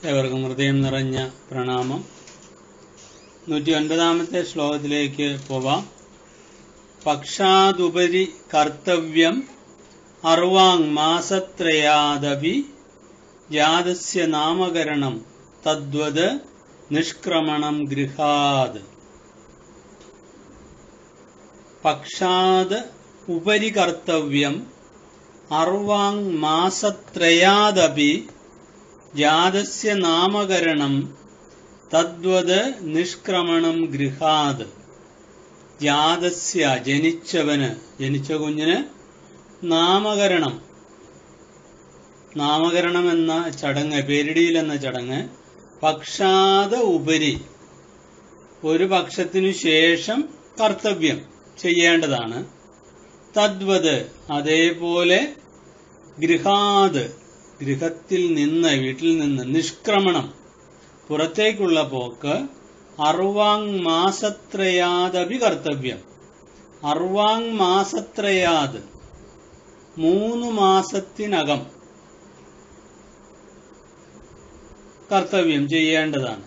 ഏവർക്കും ഹൃദയം നിറഞ്ഞ പ്രണാമം നൂറ്റി ഒൻപതാമത്തെ ശ്ലോകത്തിലേക്ക് പോവാം പക്ഷാതുപരി കർത്തവ്യം അർവാങ് മാസത്രയാദപി ജാതസ്യ നാമകരണം തദ്വത് നിഷ്ക്രമണം ഗൃഹാത് പക്ഷാത് ഉപരി കർത്തവ്യം അർവാങ് മാസത്രയാദപി ജാതസ്യ നാമകരണം തദ്വത് നിഷ്ക്രമണം ഗൃഹാത് ജാതസ്യ ജനിച്ചവന് ജനിച്ച കുഞ്ഞിന് നാമകരണം നാമകരണം എന്ന ചടങ്ങ് പേരിടിയിൽ എന്ന ചടങ്ങ് പക്ഷാത ഉപരി ഒരു പക്ഷത്തിനു ശേഷം കർത്തവ്യം ചെയ്യേണ്ടതാണ് തദ്വത് അതേപോലെ ഗൃഹാത് ഗൃഹത്തിൽ നിന്ന് വീട്ടിൽ നിന്ന് നിഷ്ക്രമണം പുറത്തേക്കുള്ള പോക്ക് അർവാങ് മാസത്രയാദപി കർത്തവ്യം അർവാങ് മാസത്രയാത് മൂന്ന് മാസത്തിനകം കർത്തവ്യം ചെയ്യേണ്ടതാണ്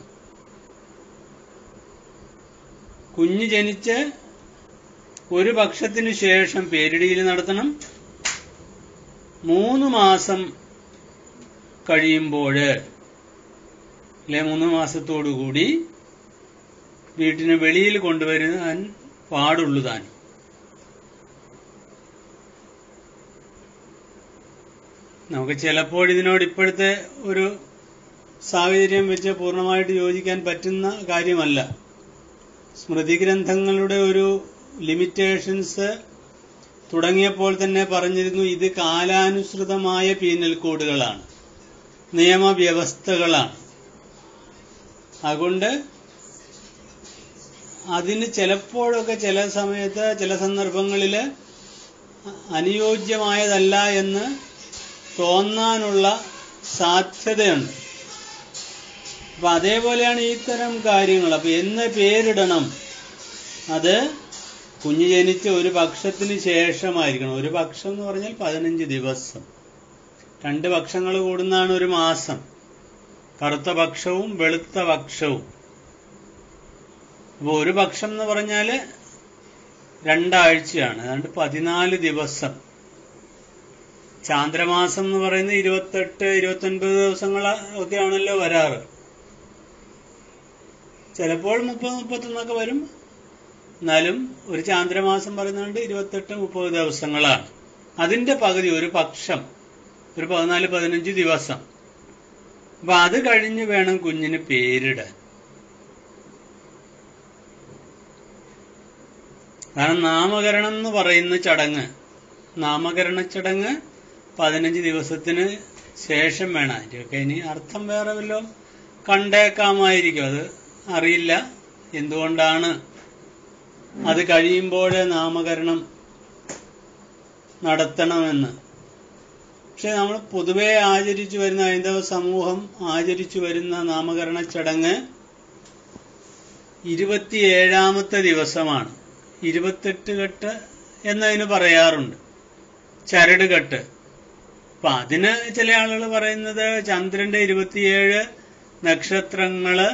കുഞ്ഞ് ജനിച്ച് ഒരു പക്ഷത്തിനു ശേഷം പേരിടിയിൽ നടത്തണം മൂന്ന് മാസം കഴിയുമ്പോൾ അല്ലെ മൂന്ന് മാസത്തോടുകൂടി വീട്ടിന് വെളിയിൽ കൊണ്ടുവരാൻ പാടുള്ളൂ താൻ നമുക്ക് ചിലപ്പോൾ ഇതിനോട് ഇപ്പോഴത്തെ ഒരു സാഹചര്യം വെച്ച് പൂർണ്ണമായിട്ട് യോജിക്കാൻ പറ്റുന്ന കാര്യമല്ല സ്മൃതി ഗ്രന്ഥങ്ങളുടെ ഒരു ലിമിറ്റേഷൻസ് തുടങ്ങിയപ്പോൾ തന്നെ പറഞ്ഞിരുന്നു ഇത് കാലാനുസൃതമായ പീനൽ കോഡുകളാണ് നിയമവ്യവസ്ഥകളാണ് അതുകൊണ്ട് അതിന് ചിലപ്പോഴൊക്കെ ചില സമയത്ത് ചില സന്ദർഭങ്ങളിൽ അനുയോജ്യമായതല്ല എന്ന് തോന്നാനുള്ള സാധ്യതയുണ്ട് അപ്പൊ അതേപോലെയാണ് ഇത്തരം കാര്യങ്ങൾ അപ്പൊ എന്ന് പേരിടണം അത് കുഞ്ഞ് ജനിച്ച് ഒരു പക്ഷത്തിന് ശേഷമായിരിക്കണം ഒരു പക്ഷം എന്ന് പറഞ്ഞാൽ പതിനഞ്ച് ദിവസം രണ്ട് പക്ഷങ്ങൾ കൂടുന്നതാണ് ഒരു മാസം കറുത്ത പക്ഷവും വെളുത്ത പക്ഷവും അപ്പോൾ ഒരു പക്ഷം എന്ന് പറഞ്ഞാൽ രണ്ടാഴ്ചയാണ് അതുകൊണ്ട് പതിനാല് ദിവസം ചാന്ദ്രമാസം എന്ന് പറയുന്നത് ഇരുപത്തെട്ട് ഇരുപത്തൊൻപത് ദിവസങ്ങൾ ഒക്കെയാണല്ലോ വരാറ് ചിലപ്പോൾ മുപ്പത് മുപ്പത്തൊന്നൊക്കെ വരും എന്നാലും ഒരു ചാന്ദ്രമാസം പറയുന്നുണ്ട് ഇരുപത്തെട്ട് മുപ്പത് ദിവസങ്ങളാണ് അതിന്റെ പകുതി ഒരു പക്ഷം ഒരു പതിനാല് പതിനഞ്ച് ദിവസം അപ്പൊ അത് കഴിഞ്ഞ് വേണം കുഞ്ഞിന് പേരിടാൻ കാരണം നാമകരണം എന്ന് പറയുന്ന ചടങ്ങ് നാമകരണ ചടങ്ങ് പതിനഞ്ച് ദിവസത്തിന് ശേഷം വേണം അതിൻ്റെയൊക്കെ ഇനി അർത്ഥം വേറെ വല്ലോ കണ്ടേക്കാമായിരിക്കും അത് അറിയില്ല എന്തുകൊണ്ടാണ് അത് കഴിയുമ്പോൾ നാമകരണം നടത്തണമെന്ന് പക്ഷെ നമ്മൾ പൊതുവെ ആചരിച്ചു വരുന്ന ഹൈന്ദവ സമൂഹം ആചരിച്ചു വരുന്ന നാമകരണ ചടങ്ങ് ഇരുപത്തിയേഴാമത്തെ ദിവസമാണ് ഇരുപത്തെട്ട് കെട്ട് എന്നതിന് പറയാറുണ്ട് ചരട് കെട്ട് അപ്പൊ അതിന് ചില ആളുകൾ പറയുന്നത് ചന്ദ്രന്റെ ഇരുപത്തിയേഴ് നക്ഷത്രങ്ങള്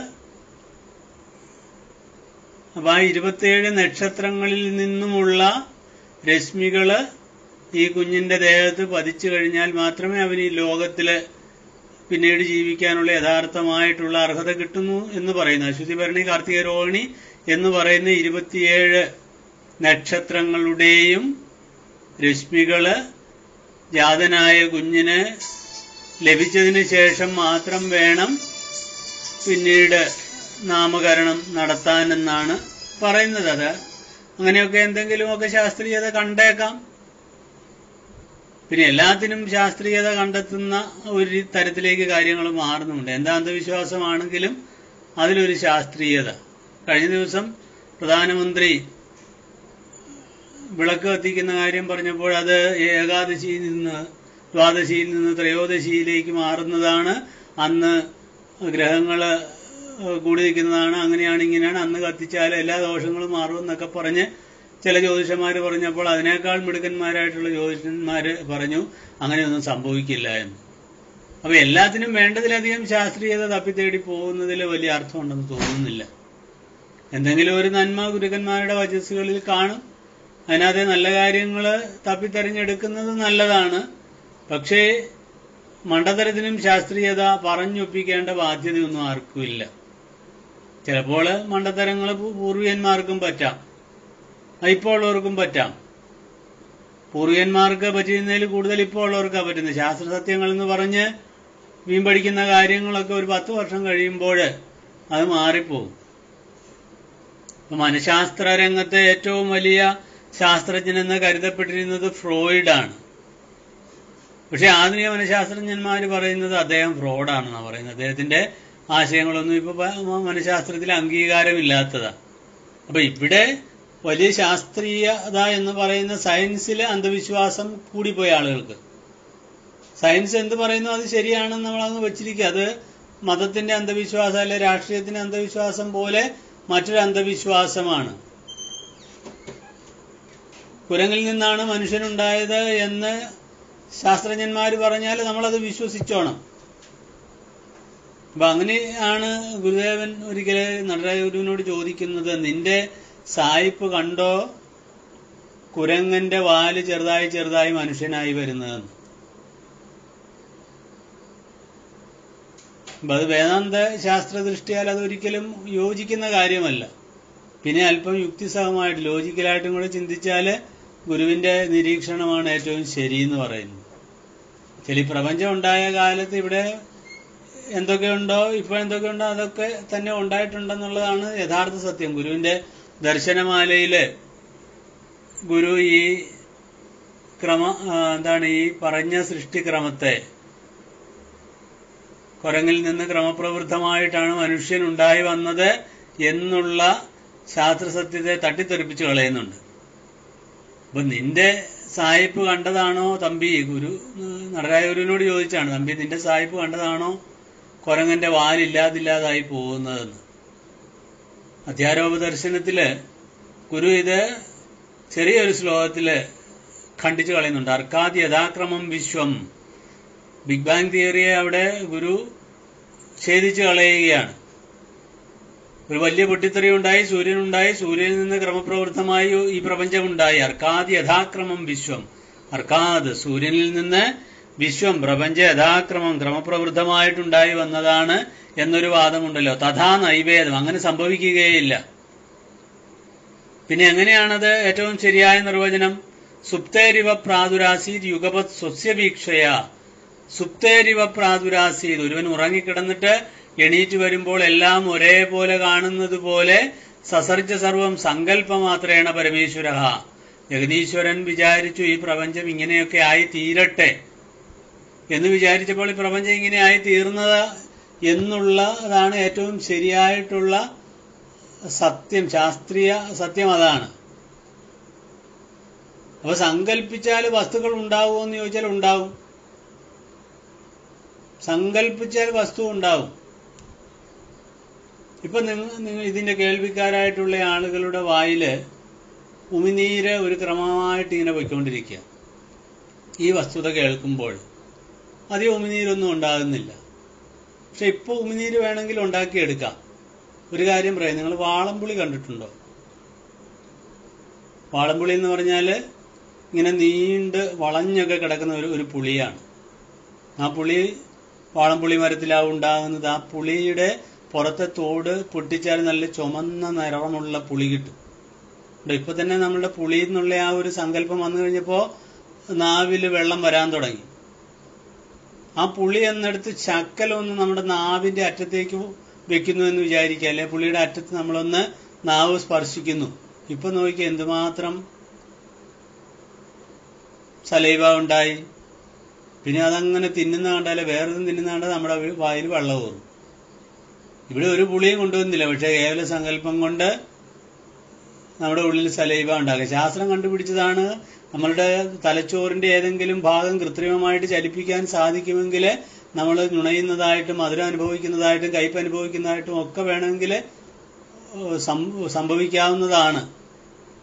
അപ്പൊ ആ ഇരുപത്തിയേഴ് നക്ഷത്രങ്ങളിൽ നിന്നുമുള്ള രശ്മികള് ഈ കുഞ്ഞിന്റെ ദേഹത്ത് പതിച്ചു കഴിഞ്ഞാൽ മാത്രമേ അവന് ഈ ലോകത്തില് പിന്നീട് ജീവിക്കാനുള്ള യഥാർത്ഥമായിട്ടുള്ള അർഹത കിട്ടുന്നു എന്ന് പറയുന്നു അശ്വതി ഭരണി കാർത്തിക രോഹിണി എന്ന് പറയുന്ന ഇരുപത്തിയേഴ് നക്ഷത്രങ്ങളുടെയും രശ്മികള് ജാതനായ കുഞ്ഞിന് ലഭിച്ചതിന് ശേഷം മാത്രം വേണം പിന്നീട് നാമകരണം നടത്താനെന്നാണ് പറയുന്നത് അത് അങ്ങനെയൊക്കെ എന്തെങ്കിലുമൊക്കെ ശാസ്ത്രീയത കണ്ടേക്കാം പിന്നെ എല്ലാത്തിനും ശാസ്ത്രീയത കണ്ടെത്തുന്ന ഒരു തരത്തിലേക്ക് കാര്യങ്ങൾ മാറുന്നുണ്ട് എന്താ അന്ധവിശ്വാസമാണെങ്കിലും അതിലൊരു ശാസ്ത്രീയത കഴിഞ്ഞ ദിവസം പ്രധാനമന്ത്രി വിളക്ക് കത്തിക്കുന്ന കാര്യം പറഞ്ഞപ്പോൾ അത് ഏകാദശിയിൽ നിന്ന് ദ്വാദശിയിൽ നിന്ന് ത്രയോദശിയിലേക്ക് മാറുന്നതാണ് അന്ന് ഗ്രഹങ്ങള് കൂടി നിൽക്കുന്നതാണ് അങ്ങനെയാണ് ഇങ്ങനെയാണ് അന്ന് കത്തിച്ചാൽ എല്ലാ ദോഷങ്ങളും മാറുമെന്നൊക്കെ പറഞ്ഞ് ചില ജ്യോതിഷന്മാർ പറഞ്ഞപ്പോൾ അതിനേക്കാൾ മിടുക്കന്മാരായിട്ടുള്ള ജ്യോതിഷന്മാർ പറഞ്ഞു അങ്ങനെയൊന്നും സംഭവിക്കില്ല എന്ന് അപ്പൊ എല്ലാത്തിനും വേണ്ടതിലധികം ശാസ്ത്രീയത തപ്പിത്തേടി പോകുന്നതിൽ വലിയ അർത്ഥമുണ്ടെന്ന് തോന്നുന്നില്ല എന്തെങ്കിലും ഒരു നന്മ ഗുരുക്കന്മാരുടെ വചസ്സുകളിൽ കാണും അതിനകത്തെ നല്ല കാര്യങ്ങൾ തപ്പിത്തെരഞ്ഞെടുക്കുന്നത് നല്ലതാണ് പക്ഷേ മണ്ടത്തരത്തിനും ശാസ്ത്രീയത പറഞ്ഞൊപ്പിക്കേണ്ട ബാധ്യതയൊന്നും ആർക്കുമില്ല ചിലപ്പോൾ മണ്ടത്തരങ്ങൾ പൂർവികന്മാർക്കും പറ്റാം അത് ഇപ്പോൾ ഉള്ളവർക്കും പറ്റാം പൂർവികന്മാർക്ക് പറ്റുന്നതിൽ കൂടുതൽ ഇപ്പോൾ ഉള്ളവർക്കാണ് പറ്റുന്നത് ശാസ്ത്ര സത്യങ്ങൾ എന്ന് പറഞ്ഞ് മീൻ പഠിക്കുന്ന കാര്യങ്ങളൊക്കെ ഒരു പത്ത് വർഷം കഴിയുമ്പോൾ അത് മാറിപ്പോകും ഇപ്പൊ മനഃശാസ്ത്ര രംഗത്തെ ഏറ്റവും വലിയ ശാസ്ത്രജ്ഞനെന്ന് കരുതപ്പെട്ടിരുന്നത് ഫ്രോയിഡാണ് പക്ഷെ ആധുനിക മനഃശാസ്ത്രജ്ഞന്മാർ പറയുന്നത് അദ്ദേഹം ഫ്രോഡാണെന്നാണ് പറയുന്നത് അദ്ദേഹത്തിന്റെ ആശയങ്ങളൊന്നും ഇപ്പൊ പ- മനഃശാസ്ത്രത്തിൽ അംഗീകാരമില്ലാത്തതാ അപ്പൊ ഇവിടെ വലിയ ശാസ്ത്രീയത എന്ന് പറയുന്ന സയൻസിൽ അന്ധവിശ്വാസം കൂടിപ്പോയ ആളുകൾക്ക് സയൻസ് എന്ത് പറയുന്നു അത് ശരിയാണെന്ന് നമ്മളങ്ങ് വെച്ചിരിക്കുക അത് മതത്തിന്റെ അന്ധവിശ്വാസം അല്ലെ രാഷ്ട്രീയത്തിന്റെ അന്ധവിശ്വാസം പോലെ മറ്റൊരു അന്ധവിശ്വാസമാണ് കുരങ്ങിൽ നിന്നാണ് മനുഷ്യനുണ്ടായത് എന്ന് ശാസ്ത്രജ്ഞന്മാർ പറഞ്ഞാൽ നമ്മളത് വിശ്വസിച്ചോണം അപ്പൊ അങ്ങനെയാണ് ഗുരുദേവൻ ഒരിക്കല് നടരാജ ഗുരുവിനോട് ചോദിക്കുന്നത് നിന്റെ സായിപ്പ് കണ്ടോ കുരങ്ങന്റെ വാല് ചെറുതായി ചെറുതായി മനുഷ്യനായി വരുന്നതെന്ന് അപ്പൊ അത് വേദാന്ത ശാസ്ത്ര ദൃഷ്ടിയാൽ അതൊരിക്കലും യോജിക്കുന്ന കാര്യമല്ല പിന്നെ അല്പം യുക്തിസഹമായിട്ട് ലോജിക്കലായിട്ടും കൂടെ ചിന്തിച്ചാല് ഗുരുവിന്റെ നിരീക്ഷണമാണ് ഏറ്റവും ശരിയെന്ന് പറയുന്നത് ചില ഈ പ്രപഞ്ചം ഉണ്ടായ കാലത്ത് ഇവിടെ എന്തൊക്കെയുണ്ടോ ഇപ്പൊ എന്തൊക്കെയുണ്ടോ അതൊക്കെ തന്നെ ഉണ്ടായിട്ടുണ്ടെന്നുള്ളതാണ് യഥാർത്ഥ സത്യം ഗുരുവിന്റെ ദർശനമാലയില് ഗുരു ഈ ക്രമ ആ, എന്താണ് ഈ പറഞ്ഞ സൃഷ്ടിക്രമത്തെ കുരങ്ങിൽ നിന്ന് ക്രമപ്രവൃത്തമായിട്ടാണ് മനുഷ്യൻ ഉണ്ടായി വന്നത് എന്നുള്ള ശാസ്ത്രസത്യത്തെ തട്ടിത്തെറിപ്പിച്ച് കളയുന്നുണ്ട് അപ്പൊ നിന്റെ സായിപ്പ് കണ്ടതാണോ തമ്പി ഗുരു ഉം, നടരാജ ഗുരുവിനോട് ചോദിച്ചാണ് തമ്പി നിന്റെ സായിപ്പ് കണ്ടതാണോ കുരങ്ങന്റെ വാലില്ലാതില്ലാതായി പോകുന്നതെന്ന് അധ്യാരോപദർശനത്തില് ഗുരു ഇത് ചെറിയൊരു ശ്ലോകത്തില് ഖണ്ഡിച്ചു കളയുന്നുണ്ട് അർക്കാദ് യഥാക്രമം വിശ്വം ബിഗ് ബാങ് തിയറിയെ അവിടെ ഗുരു ഛേദിച്ചു കളയുകയാണ് ഒരു വലിയ പൊട്ടിത്തെറി ഉണ്ടായി സൂര്യനുണ്ടായി സൂര്യനിൽ നിന്ന് ക്രമപ്രവൃത്തമായി ഈ പ്രപഞ്ചമുണ്ടായി അർക്കാദ് യഥാക്രമം വിശ്വം അർക്കാദ് സൂര്യനിൽ നിന്ന് വിശ്വം പ്രപഞ്ച യഥാക്രമം ക്രമപ്രവൃത്തമായിട്ടുണ്ടായി വന്നതാണ് എന്നൊരു വാദമുണ്ടല്ലോ തഥാ നൈവേദം അങ്ങനെ സംഭവിക്കുകയില്ല പിന്നെ എങ്ങനെയാണത് ഏറ്റവും ശരിയായ നിർവചനം സുപ്തേരിവ പ്രാതുരാസീത് യുഗപത് സ്വസ്യവീക്ഷയ സുപ്തേരിവ പ്രാതുരാസീത് ഒരുവൻ ഉറങ്ങിക്കിടന്നിട്ട് എണീറ്റ് വരുമ്പോൾ എല്ലാം ഒരേപോലെ കാണുന്നത് പോലെ സസർജ സർവം സങ്കല്പമാത്രേണ പരമേശ്വര ജഗതീശ്വരൻ വിചാരിച്ചു ഈ പ്രപഞ്ചം ഇങ്ങനെയൊക്കെ ആയി തീരട്ടെ എന്ന് വിചാരിച്ചപ്പോൾ ഈ പ്രപഞ്ചം ഇങ്ങനെ ആയി തീർന്നത് എന്നുള്ളതാണ് ഏറ്റവും ശരിയായിട്ടുള്ള സത്യം ശാസ്ത്രീയ സത്യം അതാണ് അപ്പൊ സങ്കല്പിച്ചാൽ വസ്തുക്കൾ ഉണ്ടാവുമോ എന്ന് ചോദിച്ചാൽ ഉണ്ടാവും സങ്കല്പിച്ചാൽ വസ്തു ഉണ്ടാവും ഇപ്പൊ നിങ്ങൾ നിങ്ങൾ ഇതിന്റെ കേൾവിക്കാരായിട്ടുള്ള ആളുകളുടെ വായില് ഉമിനീര് ഒരു ക്രമമായിട്ട് ഇങ്ങനെ പോയിക്കൊണ്ടിരിക്കുക ഈ വസ്തുത കേൾക്കുമ്പോൾ അധികം ഉമിനീരൊന്നും ഉണ്ടാകുന്നില്ല പക്ഷെ ഇപ്പോൾ ഉമിനീര് വേണമെങ്കിൽ ഉണ്ടാക്കിയെടുക്കാം ഒരു കാര്യം പറയാം നിങ്ങൾ വാളംപുളി കണ്ടിട്ടുണ്ടോ വാളംപുളി എന്ന് പറഞ്ഞാൽ ഇങ്ങനെ നീണ്ട് വളഞ്ഞൊക്കെ കിടക്കുന്ന ഒരു ഒരു പുളിയാണ് ആ പുളി വാളംപുളി മരത്തിലാവും ഉണ്ടാകുന്നത് ആ പുളിയുടെ പുറത്തെ തോട് പൊട്ടിച്ചാൽ നല്ല ചുമന്ന നിറമുള്ള പുളി കിട്ടും ഇവിടെ ഇപ്പൊ തന്നെ നമ്മുടെ പുളി എന്നുള്ള ആ ഒരു സങ്കല്പം വന്നു കഴിഞ്ഞപ്പോ നാവില് വെള്ളം വരാൻ തുടങ്ങി ആ പുളി എന്നെടുത്ത് ശക്കലൊന്ന് നമ്മുടെ നാവിന്റെ അറ്റത്തേക്ക് വെക്കുന്നു എന്ന് വിചാരിക്കുക അല്ലെ പുളിയുടെ അറ്റത്ത് നമ്മളൊന്ന് നാവ് സ്പർശിക്കുന്നു ഇപ്പൊ നോക്കിയ എന്തുമാത്രം സലൈവ ഉണ്ടായി പിന്നെ അതങ്ങനെ തിന്നുന്ന കണ്ടാലേ വേറൊന്നും തിന്നുന്ന കണ്ടാൽ നമ്മുടെ വായിൽ വെള്ളം കയറും ഇവിടെ ഒരു പുളിയും കൊണ്ടുവന്നില്ല പക്ഷെ കേവല സങ്കല്പം കൊണ്ട് നമ്മുടെ ഉള്ളിൽ സലൈവ ഉണ്ടാക്കുക ശാസ്ത്രം കണ്ടുപിടിച്ചതാണ് നമ്മളുടെ തലച്ചോറിന്റെ ഏതെങ്കിലും ഭാഗം കൃത്രിമമായിട്ട് ചലിപ്പിക്കാൻ സാധിക്കുമെങ്കിൽ നമ്മൾ നുണയുന്നതായിട്ടും മധുരം അനുഭവിക്കുന്നതായിട്ടും കയ്പ് അനുഭവിക്കുന്നതായിട്ടും ഒക്കെ വേണമെങ്കിൽ സംഭവിക്കാവുന്നതാണ്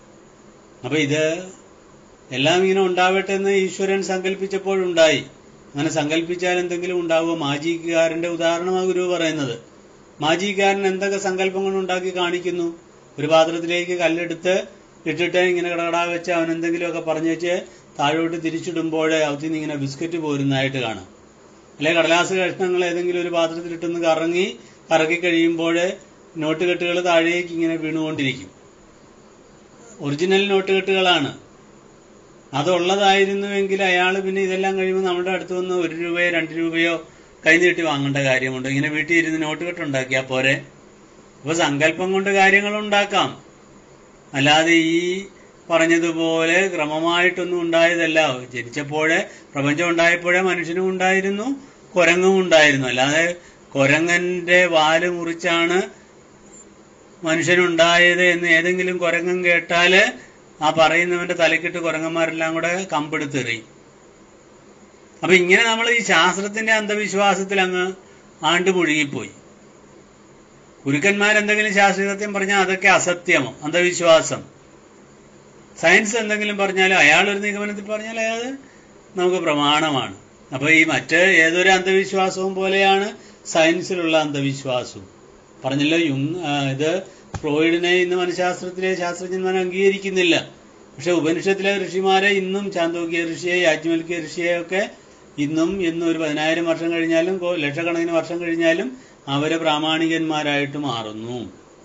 അപ്പൊ ഇത് എല്ലാം ഇങ്ങനെ ഉണ്ടാവട്ടെ എന്ന് ഈശ്വരൻ സങ്കല്പിച്ചപ്പോഴുണ്ടായി അങ്ങനെ സങ്കല്പിച്ചാൽ എന്തെങ്കിലും ഉണ്ടാവുമോ മാജിക്കാരന്റെ ഉദാഹരണമാണ് ഗുരു പറയുന്നത് മാജിക്കാരൻ എന്തൊക്കെ സങ്കല്പങ്ങൾ ഉണ്ടാക്കി കാണിക്കുന്നു ഒരു പാത്രത്തിലേക്ക് കല്ലെടുത്ത് ഇട്ടിട്ട് ഇങ്ങനെ കടകടാ വെച്ച് അവൻ എന്തെങ്കിലുമൊക്കെ പറഞ്ഞു വെച്ച് താഴോട്ട് തിരിച്ചിടുമ്പോൾ അവത്തിൽ നിന്ന് ഇങ്ങനെ ബിസ്ക്കറ്റ് പോരുന്നതായിട്ട് കാണാം അല്ലെ കടലാസ് കഷ്ണങ്ങൾ ഏതെങ്കിലും ഒരു പാത്രത്തിലിട്ടൊന്ന് കറങ്ങി കറക്കി കഴിയുമ്പോൾ നോട്ട് കെട്ടുകൾ താഴേക്ക് ഇങ്ങനെ വീണുകൊണ്ടിരിക്കും ഒറിജിനൽ നോട്ട് കെട്ടുകളാണ് അതുള്ളതായിരുന്നുവെങ്കിൽ അയാൾ പിന്നെ ഇതെല്ലാം കഴിയുമ്പോൾ നമ്മുടെ അടുത്ത് വന്ന് ഒരു രൂപയോ രണ്ട് രൂപയോ കൈനീട്ടി വാങ്ങേണ്ട കാര്യമുണ്ട് ഇങ്ങനെ വീട്ടിൽ ഇരുന്ന് നോട്ട് കെട്ടുണ്ടാക്കിയാൽ പോരെ അപ്പൊ സങ്കല്പം കൊണ്ട് കാര്യങ്ങൾ ഉണ്ടാക്കാം അല്ലാതെ ഈ പറഞ്ഞതുപോലെ ക്രമമായിട്ടൊന്നും ഉണ്ടായതല്ല ജനിച്ചപ്പോഴേ പ്രപഞ്ചം ഉണ്ടായപ്പോഴേ മനുഷ്യനും ഉണ്ടായിരുന്നു കുരങ്ങും ഉണ്ടായിരുന്നു അല്ലാതെ കുരങ്ങന്റെ വാല് മുറിച്ചാണ് മനുഷ്യനുണ്ടായത് എന്ന് ഏതെങ്കിലും കുരങ്ങൻ കേട്ടാല് ആ പറയുന്നവന്റെ തലക്കിട്ട് കുരങ്ങന്മാരെല്ലാം കൂടെ കമ്പെടുത്തെറിയും അപ്പൊ ഇങ്ങനെ നമ്മൾ ഈ ശാസ്ത്രത്തിന്റെ അന്ധവിശ്വാസത്തിൽ അങ്ങ് ആണ്ട് മുഴുകിപ്പോയി ഗുരുക്കന്മാരെന്തെങ്കിലും ശാസ്ത്രീയ സത്യം പറഞ്ഞാൽ അതൊക്കെ അസത്യമോ അന്ധവിശ്വാസം സയൻസ് എന്തെങ്കിലും പറഞ്ഞാൽ അയാൾ ഒരു നിഗമനത്തിൽ പറഞ്ഞാൽ അയാൾ നമുക്ക് പ്രമാണമാണ് അപ്പൊ ഈ മറ്റ് ഏതൊരു അന്ധവിശ്വാസവും പോലെയാണ് സയൻസിലുള്ള അന്ധവിശ്വാസവും പറഞ്ഞല്ലോ യുങ് ആ, ഇത് ഫ്രോയിഡിനെ ഇന്ന് മനഃശാസ്ത്രത്തിലെ ശാസ്ത്രജ്ഞന്മാർ അംഗീകരിക്കുന്നില്ല പക്ഷെ ഉപനിഷത്തിലെ ഋഷിമാരെ ഇന്നും ചാന്തോക്യ ഋഷിയെ യാജ്ഞവൽക്യ ഋഷിയെ ഒക്കെ ഇന്നും ഇന്നും ഒരു പതിനായിരം വർഷം കഴിഞ്ഞാലും കോ- ലക്ഷക്കണക്കിന് വർഷം കഴിഞ്ഞാലും അവരെ പ്രാമാണികന്മാരായിട്ട് മാറുന്നു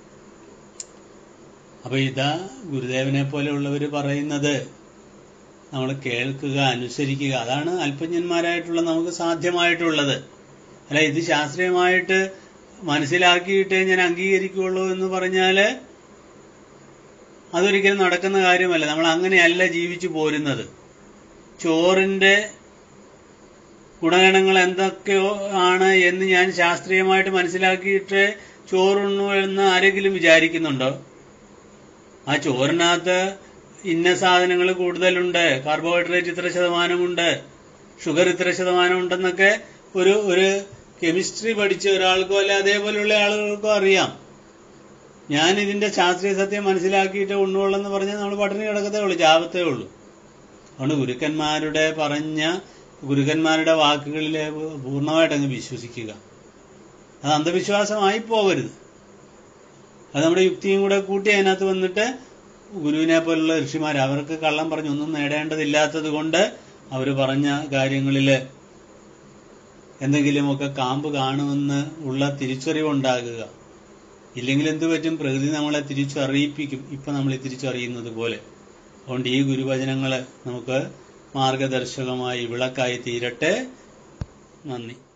അപ്പൊ ഇതാ ഗുരുദേവനെ പോലെയുള്ളവർ പറയുന്നത് നമ്മൾ കേൾക്കുക അനുസരിക്കുക അതാണ് അല്പജ്ഞന്മാരായിട്ടുള്ള നമുക്ക് സാധ്യമായിട്ടുള്ളത് അല്ല ഇത് ശാസ്ത്രീയമായിട്ട് മനസ്സിലാക്കിയിട്ടേ ഞാൻ അംഗീകരിക്കുകയുള്ളൂ എന്ന് പറഞ്ഞാല് അതൊരിക്കലും നടക്കുന്ന കാര്യമല്ല നമ്മൾ അങ്ങനെയല്ല ജീവിച്ചു പോരുന്നത് ചോറിന്റെ ഗുണഗണങ്ങൾ എന്തൊക്കെയോ ആണ് എന്ന് ഞാൻ ശാസ്ത്രീയമായിട്ട് മനസ്സിലാക്കിയിട്ട് ചോറുണ്ണു എന്ന് ആരെങ്കിലും വിചാരിക്കുന്നുണ്ടോ ആ ചോറിനകത്ത് ഇന്ന സാധനങ്ങൾ കൂടുതലുണ്ട് കാർബോഹൈഡ്രേറ്റ് ഇത്ര ശതമാനമുണ്ട് ഷുഗർ ഇത്ര ശതമാനം ഉണ്ടെന്നൊക്കെ ഒരു ഒരു കെമിസ്ട്രി പഠിച്ച ഒരാൾക്കോ അല്ലെ അതേപോലെയുള്ള ആളുകൾക്കോ അറിയാം ഞാൻ ഇതിന്റെ ശാസ്ത്രീയ സത്യം മനസ്സിലാക്കിയിട്ട് ഉണ്ണുള്ളെന്ന് പറഞ്ഞാൽ നമ്മൾ പട്ടിണി കിടക്കത്തേ ഉള്ളൂ ചാവത്തേ ഉള്ളൂ അതുകൊണ്ട് ഗുരുക്കന്മാരുടെ പറഞ്ഞ ഗുരുക്കന്മാരുടെ വാക്കുകളിൽ പൂർണ്ണമായിട്ട് അങ്ങ് വിശ്വസിക്കുക അത് അന്ധവിശ്വാസമായി പോകരുത് അത് നമ്മുടെ യുക്തിയും കൂടെ കൂട്ടി അതിനകത്ത് വന്നിട്ട് ഗുരുവിനെ പോലുള്ള ഋഷിമാർ അവർക്ക് കള്ളം പറഞ്ഞൊന്നും നേടേണ്ടതില്ലാത്തത് കൊണ്ട് അവർ പറഞ്ഞ കാര്യങ്ങളിൽ എന്തെങ്കിലുമൊക്കെ കാമ്പ് കാണുമെന്ന് ഉള്ള തിരിച്ചറിവുണ്ടാകുക ഇല്ലെങ്കിൽ എന്തു പറ്റും പ്രകൃതി നമ്മളെ തിരിച്ചറിയിപ്പിക്കും ഇപ്പൊ നമ്മൾ തിരിച്ചറിയുന്നത് പോലെ അതുകൊണ്ട് ഈ ഗുരുവചനങ്ങൾ നമുക്ക് മാർഗദർശകമായി വിളക്കായി തീരട്ടെ നന്ദി